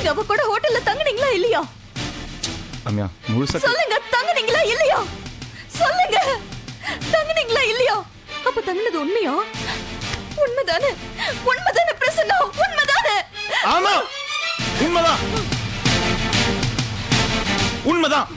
நீங்க அவ கூட ஹோட்டல்ல தங்குனீங்களா இல்லையா ரம்யா முழுசா சொல்லுங்க தங்குனீங்களா இல்லையா சொல்லுங்க தங்குனீங்களா இல்லையா அப்ப தங்குனது உண்மையா உண்மைதானே உண்மைதானே பிரசன்னா உண்மைதானே ஆமா உண்மைதான் உண்மைதான்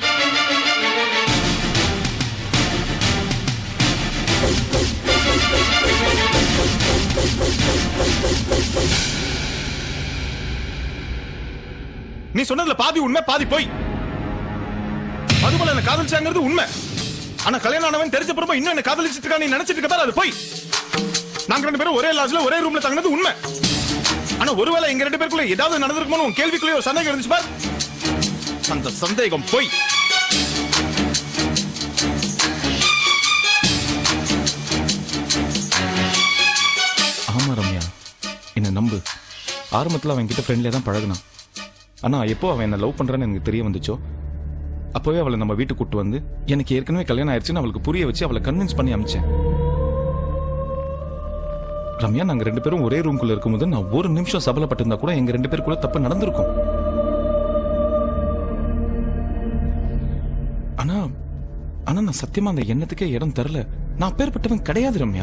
நீ சொன்னதுல பாதி உண்மை பாதி போய் மதுமலை என்ன காதலிச்சாங்கிறது உண்மை ஆனா கல்யாணம் ஆனவன் தெரிஞ்ச பிறகு இன்னும் என்ன காதலிச்சிட்டு இருக்கா நீ நினைச்சிட்டு இருக்க பாரு, அது போய் நாங்க ரெண்டு பேரும் ஒரே லாட்ஜ்ல ஒரே ரூம்ல தங்கினது உண்மை ஆனா ஒருவேளை எங்க ரெண்டு பேருக்குள்ள ஏதாவது நடந்திருக்குமோ உன் கேள்விக்குள்ளே ஒரு சந்தேகம் இருந்துச்சு பார் அந்த சந்தேகம் போய் ஆமா ரம்யா என்ன நம்பு ஆரம்பத்துல அவன் கிட்ட ஃப்ரெண்ட்லியா தான் பழகுனான் ஆனா எப்போ அவன் என்ன லவ் பண்றான்னு எனக்கு தெரிய வந்துச்சோ அப்பவே அவளை நம்ம வீட்டுக்கு கூட்டு வந்து எனக்கு ஏற்கனவே கல்யாணம் ஆயிடுச்சுன்னு அவளுக்கு புரிய வச்சு அவளை கன்வின்ஸ் பண்ணி அமிச்சேன் ரம்யா நாங்க ரெண்டு பேரும் ஒரே ரூம்குள்ள இருக்கும்போது நான் ஒரு நிமிஷம் சபலப்பட்டிருந்தா கூட எங்க ரெண்டு பேருக்குள்ள தப்பு நடந்திருக்கும் ஆனா ஆனா நான் சத்தியமா அந்த எண்ணத்துக்கே இடம் தரல நான் அப்பேற்பட்டவன் கிடையாது ரம்யா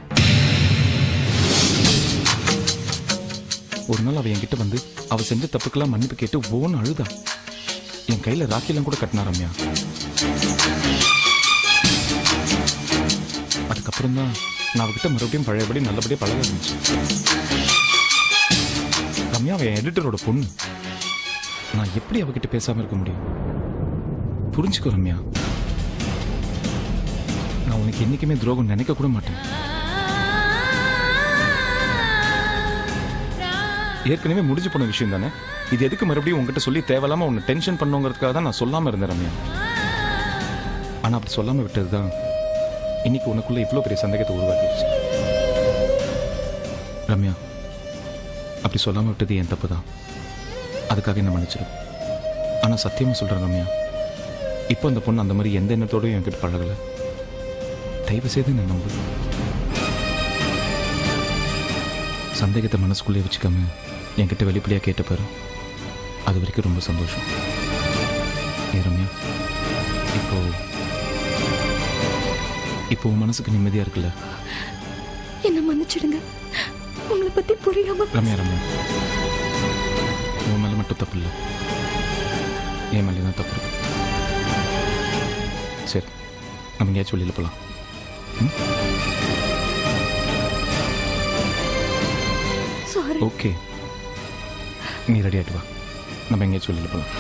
ஒரு நாள் அவ என்கிட்ட வந்து அவ செஞ்ச தப்புக்கெல்லாம் மன்னிப்பு கேட்டு ஓன்னு அழுதா என் கையில ராக்கிலாம் கூட கட்டினா ரம்யா அதுக்கப்புறம் தான் நான் அவகிட்ட மறுபடியும் பழையபடி நல்லபடியா பழக ஆரம்பிச்சேன் ரம்யா அவன் எடிட்டரோட பொண்ணு நான் எப்படி அவகிட்ட பேசாம இருக்க முடியும் புரிஞ்சுக்கோ ரம்யா நான் உனக்கு என்னைக்குமே துரோகம் நினைக்க கூட மாட்டேன் ஏற்கனவே முடிஞ்சு போன விஷயம் தானே இது எதுக்கு மறுபடியும் உங்ககிட்ட சொல்லி தேவையில்லாம உன்னை டென்ஷன் பண்ணுங்கிறதுக்காக தான் நான் சொல்லாம இருந்தேன் ரம்யா ஆனா அப்படி சொல்லாம விட்டதுதான் இன்னைக்கு உனக்குள்ள இவ்வளவு பெரிய சந்தேகத்தை உருவாக்கிடுச்சு ரம்யா அப்படி சொல்லாம விட்டது என் தப்பு தான் அதுக்காக என்ன மன்னிச்சிடும் ஆனா சத்தியமா சொல்றேன் ரம்யா இப்போ அந்த பொண்ணு அந்த மாதிரி எந்த எண்ணத்தோடயும் என்கிட்ட பழகல தயவு செய்து என்ன நம்பு சந்தேகத்தை மனசுக்குள்ளே வச்சுக்காம என்கிட்ட வெளிப்படையா கேட்ட பாரு அது வரைக்கும் ரொம்ப சந்தோஷம் ஏ ரம்யா இப்போ இப்போ உன் மனசுக்கு நிம்மதியா இருக்குல்ல என்ன மன்னிச்சிடுங்க உங்களை பத்தி புரியாம ரம்யா ரம்யா உன் மேல மட்டும் தப்பு இல்லை என் மேலே தான் தப்பு இருக்கு சரி நம்ம எங்கேயாச்சும் வெளியில் போகலாம் சாரி ஓகே நீ ரெடி ஆகிட்டு வா நம்ம எங்கேயாச்சும் வெளியில் போகலாம்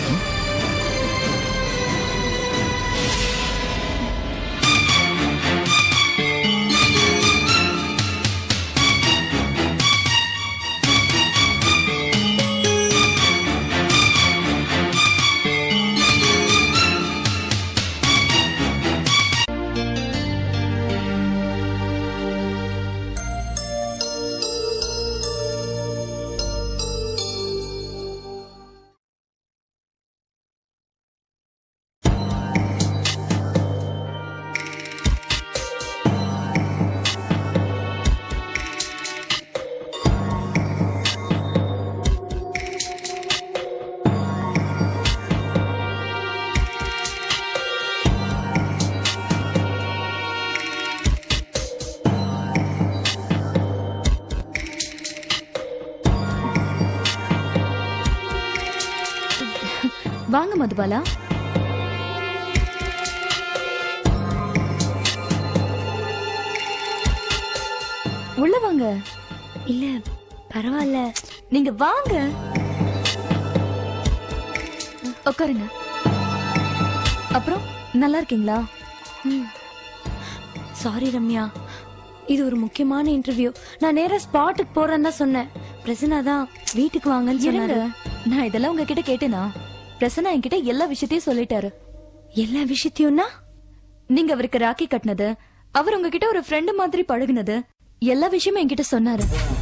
வாங்க மதுபாலா உள்ள வாங்க இல்ல பரவாயில்ல நீங்க வாங்க உட்காருங்க அப்புறம் நல்லா இருக்கீங்களா சாரி ரம்யா இது ஒரு முக்கியமான இன்டர்வியூ நான் நேரா ஸ்பாட்டுக்கு போறேன்னு தான் சொன்னேன் பிரசன்னா தான் வீட்டுக்கு வாங்கன்னு இருங்க சொன்னாரு நான் இதெல்லாம் உங்ககிட்ட கேட்டேனா பிரசன்னா என்கிட்ட எல்லா விஷயத்தையும் சொல்லிட்டாரு எல்லா விஷயத்தையும்னா நீங்க அவருக்கு ராக்கி கட்டினது அவர் உங்ககிட்ட ஒரு ஃப்ரெண்டு மாதிரி பழகுனது எல்லா விஷயமும் என்கிட்ட சொன்னாரு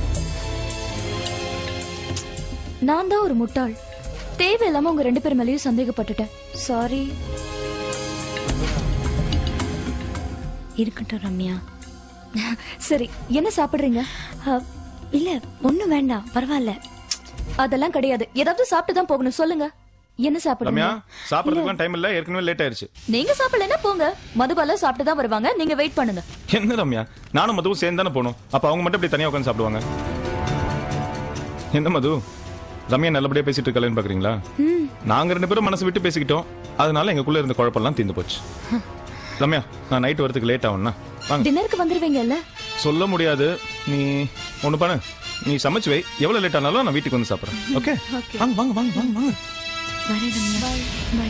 நான் தான் ஒரு முட்டாள் தேவையில்லாம உங்க ரெண்டு பேர் மேலயும் சந்தேகப்பட்டுட்டேன் சாரி இருக்கட்டும் ரம்யா சரி என்ன சாப்பிடுறீங்க அ, இல்ல ஒண்ணும் வேண்டாம் பரவாயில்ல அதெல்லாம் கிடையாது ஏதாவது சாப்பிட்டு தான் போகணும் சொல்லுங்க என்ன ரம்யா சாப்பிடுங்க சாப்பிடறதுக்குலாம் டைம் இல்ல ஏற்கனவே லேட் ஆயிருச்சு நீங்க சாப்பிடலன்னா போங்க மதுபால சாப்பிட்டு தான் வருவாங்க நீங்க வெயிட் பண்ணுங்க என்ன ரம்யா நானும் மதுவும் சேர்ந்து தானே போகணும் அப்ப அவங்க மட்டும் இப்படி தனியா உட்காந்து சாப்பிடுவாங்க என்ன மது ரம்யா நல்லபடியா பேசிட்டு இருக்கலன்னு பாக்குறீங்களா நாங்க ரெண்டு பேரும் மனசு விட்டு பேசிக்கிட்டோம் அதனால எங்களுக்குள்ள இருந்த குழப்பம்லாம் தீர்ந்து போச்சு ரம்யா நான் நைட் வரதுக்கு லேட் ஆகும்னா வாங்க டின்னருக்கு வந்துருவீங்கல்ல சொல்ல முடியாது நீ ஒண்ணு பண்ணு நீ சமைச்சு வை எவ்வளவு லேட் ஆனாலும் நான் வீட்டுக்கு வந்து சாப்பிடுறேன் ஓகே வாங்க வாங்க வாங்க வாங்க வாங்க வரேன் ரம்யா பை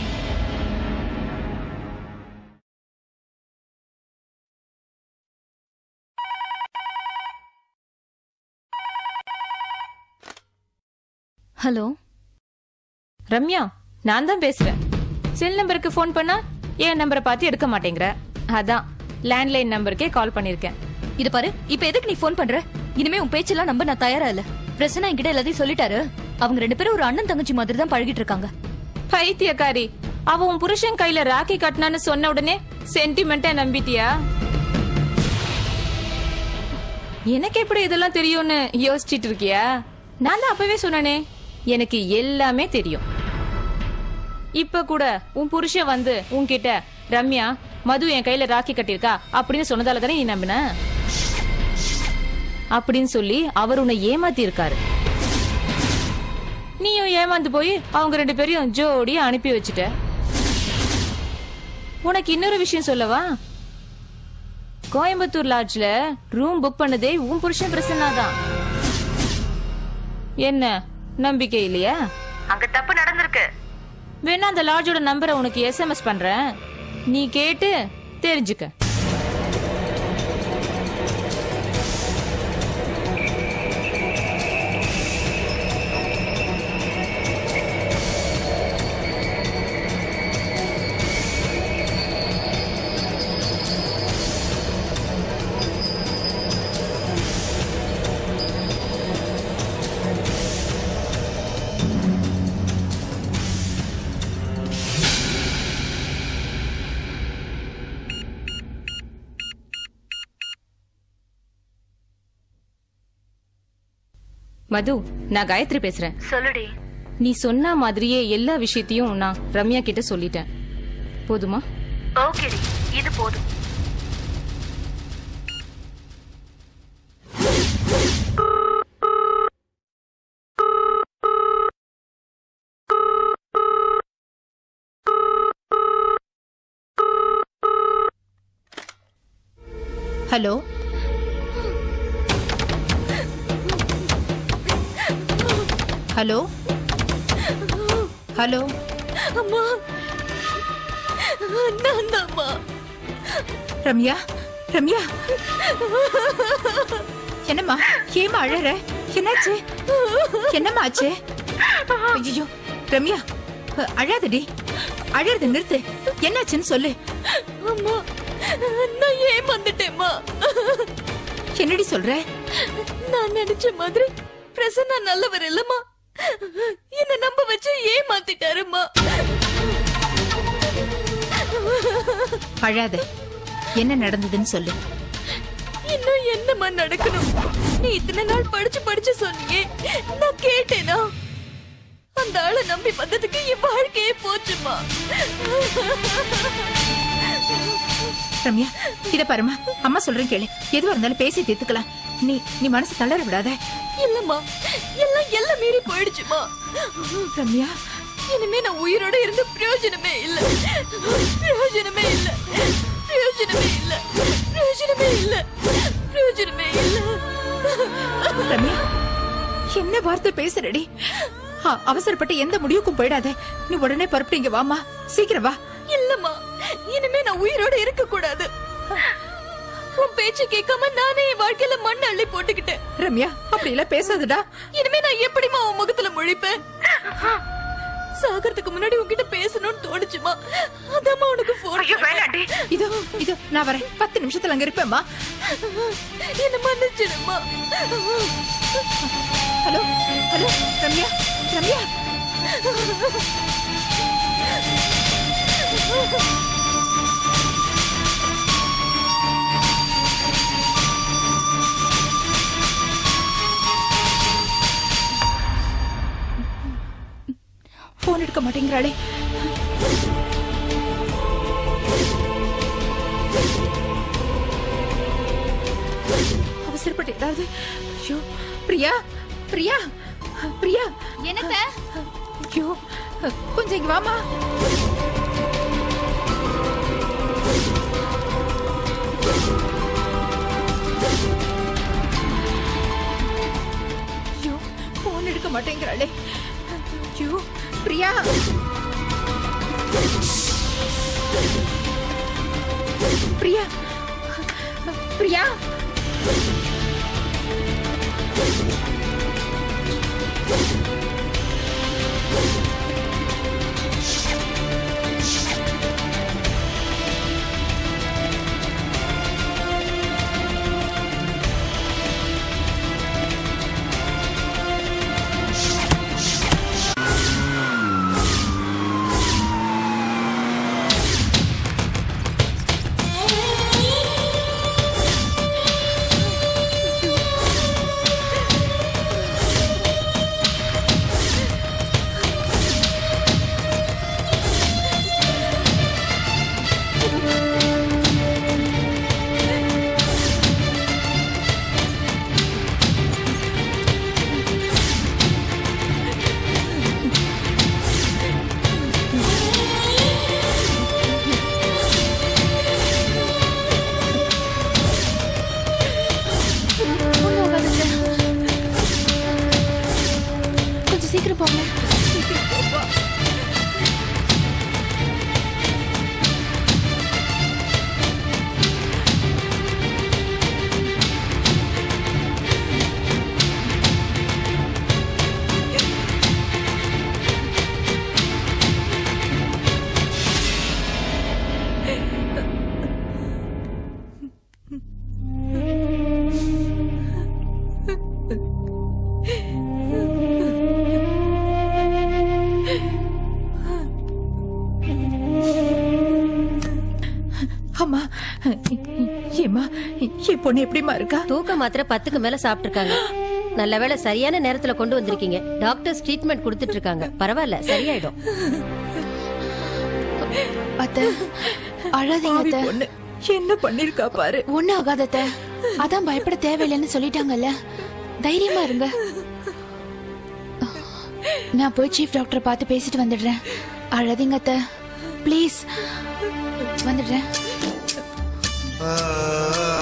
ஹலோ ரம்யா நான் தான் பேசுறேன் செல் நம்பருக்கு ஃபோன் பண்ணா என் நம்பரை பார்த்து எடுக்க மாட்டேங்கிற அதான் லேண்ட்லைன் நம்பருக்கே கால் பண்ணிருக்கேன் இது பாரு இப்ப எதுக்கு நீ ஃபோன் பண்ற இனிமே உன் பேச்செல்லாம் நம்ப நான் தயாரா இல்ல பிரசன்னா என்கிட்ட எல்லாத்தையும் சொல்லிட்டாரு அவங்க ரெண்டு பேரும் ஒரு அண்ணன் தங்கச்சி மாதிரி தான் பழகிட்டு இருக்காங்க பைத்தியக்காரி அவ உன் புருஷன் கையில ராக்கி கட்டினான்னு சொன்ன உடனே சென்டிமெண்டா நம்பிட்டியா எனக்கு எப்படி இதெல்லாம் தெரியும்னு யோசிச்சிட்டு இருக்கியா நான் தான் அப்பவே சொன்னனே எனக்கு எல்லாமே தெரியும் இப்ப கூட உன் புருஷன் வந்து உன்கிட்ட ரம்யா மது என் கையில ராக்கி கட்டியிருக்கா அப்படின்னு சொன்னதால தானே நீ நம்பின அப்படின்னு சொல்லி அவர் உன்னை ஏமாத்தி இருக்காரு நீயும் ஏமாந்து போய் அவங்க ரெண்டு பேரையும் ஜோடியா அனுப்பி வச்சுட்ட உனக்கு இன்னொரு விஷயம் சொல்லவா கோயம்புத்தூர் லாட்ஜ்ல ரூம் புக் பண்ணதே உன் புருஷன் பிரசன்னா தான் என்ன நம்பிக்கை இல்லையா அங்க தப்பு நடந்திருக்கு வேணா அந்த லாட்ஜோட நம்பரை உனக்கு எஸ்எம்எஸ் பண்றேன் நீ கேட்டு தெரிஞ்சுக்க மது நான் காயத்ரி பேசுறேன் சொல்லுடி நீ சொன்ன மாதிரியே எல்லா விஷயத்தையும் நான் ரம்யா கிட்ட சொல்லிட்டேன் போதுமா ஓகேடி இது போதும் ஹலோ ஹலோ ஹலோ அம்மா நான் தான்மா ரம்யா ரம்யா என்னம்மா ஏமா அழற என்னாச்சு என்னம்மா ஆச்சு ஐயோ ரம்யா அ- அழாதடி அழறது நிறுத்து என்னாச்சுன்னு சொல்லு அம்மா நான் ஏமாந்துட்டேம்மா என்னடி சொல்ற நான் நினைச்ச மாதிரி பிரசன்னா நல்லவர் இல்லம்மா என்ன நம்ப வச்சு ஏமாத்திட்டாருமா அழாத என்ன நடந்ததுன்னு சொல்லு இன்னும் என்னம்மா நடக்கணும் நீ இத்தனை நாள் படிச்சு படிச்சு சொன்னியே நான் கேட்டேனா அந்த ஆளை நம்பி வந்ததுக்கு என் வாழ்க்கையே போச்சுமா ரம்யா இத பாருமா அம்மா சொல்றேன் கேளு எதுவா இருந்தாலும் பேசி தீர்த்துக்கலாம் நீ நீ மனசு தளர விடாத இல்லம்மா எல்லாம் எல்லாம் மீறி போயிடுச்சுமா ரம்யா இனிமே நான் உயிரோட இருந்து பிரயோஜனமே இல்ல பிரயோஜனமே இல்ல பிரயோஜனமே இல்ல பிரயோஜனமே இல்ல பிரயோஜனமே இல்ல ரம்யா என்ன வார்த்தை பேசுறடி அ- அவசரப்பட்டு எந்த முடிவுக்கும் போயிடாத நீ உடனே பரப்பிட்டு இங்க வாமா சீக்கிரம் வா இல்லம்மா இனிமே நான் உயிரோட இருக்க கூடாது உன் பேச்சு கேட்காம நானே என் வாழ்க்கையில மண் அள்ளி போட்டுக்கிட்டேன் ரம்யா அப்படி எல்லாம் பேசாதடா இனிமே நான் எப்படிம்மா உன் முகத்துல முழிப்பேன் சாகறதுக்கு முன்னாடி உன்கிட்ட பேசணும்னு தோணுச்சுமா அதாம்மா உனக்கு போன் வேணாண்டி இதோ இதோ நான் வரேன் பத்து நிமிஷத்துல அங்க இருப்பேம்மா என்ன மன்னிச்சிடுமா ஹலோ ஹலோ ரம்யா ரம்யா எடுக்க மாட்டேங்கிறாளே அவசரப்பட்டு ஏதாவது ஐயோ பிரியா பிரியா பிரியா என்னத்த ஐயோ கொஞ்சம் இங்க வாமா ஐயோ போன் எடுக்க மாட்டேங்கிறாளே ஐயோ பிரியா பிரியா பிரியா கொஞ்சம் சீக்கிரம் போங்க அம்மா ஏம்மா என் பொண்ணு எப்படிமா இருக்கா தூக்க மாத்திரை பத்துக்கு மேல சாப்பிட்டிருக்காங்க நல்ல வேளை சரியான நேரத்துல கொண்டு வந்திருக்கீங்க டாக்டர்ஸ் ட்ரீட்மெண்ட் கொடுத்துட்டு இருக்காங்க பரவாயில்ல சரியாயிடும் அத்த அழாதீங்க பாவி அத்த பொண்ணு என்ன பண்ணிருக்கா பாரு ஒண்ணும் ஆகாத அத்த அதான் பயப்பட தேவையில்லைன்னு சொல்லிட்டாங்கல்ல தைரியமா இருங்க நான் போய் சீஃப் டாக்டரை பார்த்து பேசிட்டு வந்துடுறேன் அழாதீங்க அத்த ப்ளீஸ் வந்துடுறேன் ஆ